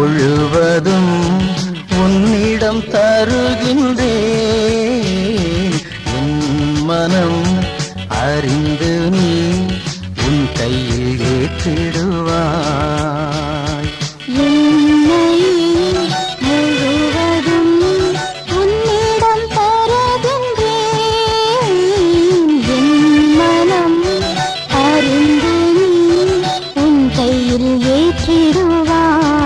முழுவதும் உன்னிடம் தருகின்றேன் என் மனம் அறிந்து நீ உன் கையில் ஏற்றிடுவாய் என்னை முழுவதும் உன்னிடம் தருகின்றேன் என் மனம் அறிந்து நீ உன் கையில் ஏற்றிடுவாய்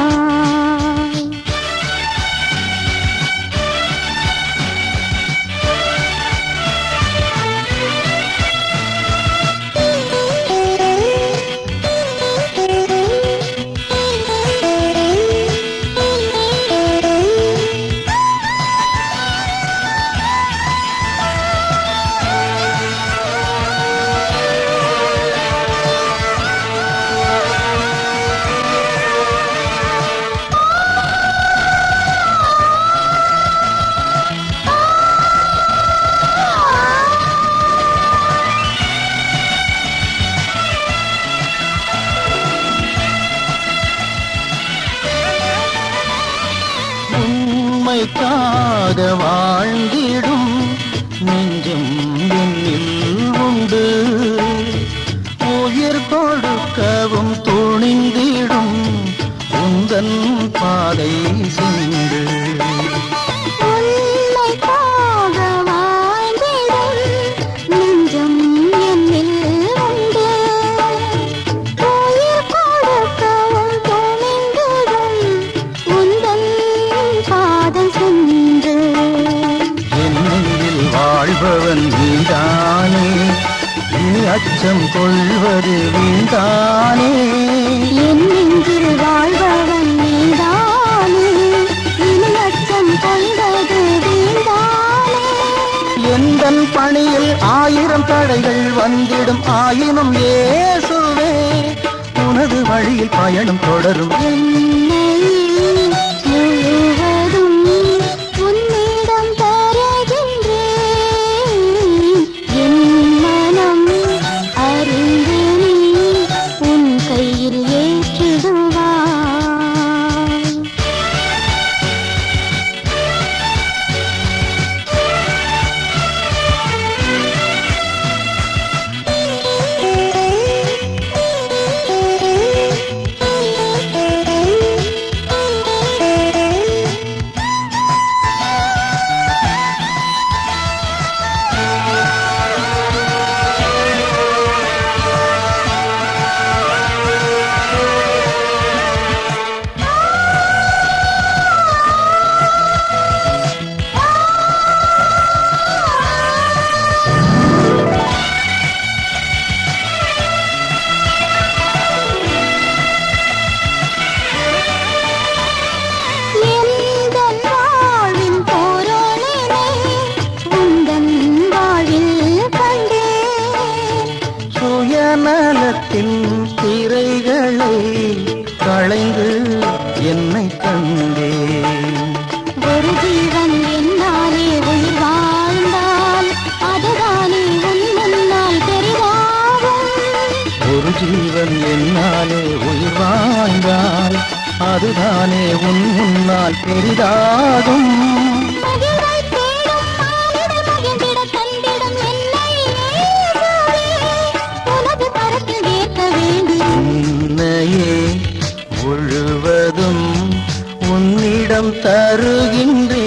உண்மைக்காக வாழ்ந்திடும் நெஞ்சம் என்னில் உண்டு உயிர் கொடுக்கவும் துணிந்திடும் உந்தன் பாதை சென்று உன்னைக்காக வாழ்ந்திடும் நெஞ்சம் என்னில் உண்டு. உயிர் கொடுக்கவும் துணிந்திடும் உந்தன் பாதம் சென்று. என்னில் வாழ்பவன் நீதானே இனி அச்சம் கொள்வது வீண்டானே என் நெஞ்சில் வாழ்பவன் நீதானே. இனி அச்சம் கொள்வது வீண்தானே. எந்தன் பணியில் ஆயிரம் தடைகள் வந்திடும் ஆயினும் இயேசுவே உனது வழியில் பயணம் தொடரும் என்னை முழுவதும் உன்னிடம் தருகின்றேன். என் மனம் அறிந்து நீ உன் கையில் ஏற்றிடுவாய் எந்தன் வாழ்வின் பொருளினை உந்தன் வாழ்வில் கண்டேன் சுயநலத்தின் திரைகளை களைந்து என்னை கண்டேன் ஒரு ஜீவன் என்னாலே உயிர் வாழ்ந்தால் அதுதானே உன் முன்னால் பெரிதாகும் ஒரு ஜீவன் என்னாலே உயிர் வாழ்ந்தால் அதுதானே உன் முன்னால் பெரிதாகும் மகிழ்வை தேடும் மானிடர் மகிழ்ந்திட தந்திடும் என்னை இயேசுவே, உனது கரத்தில் ஏற்க வேண்டி உன்னையே முழுவதும் உன்னிடம் தருகின்றேன்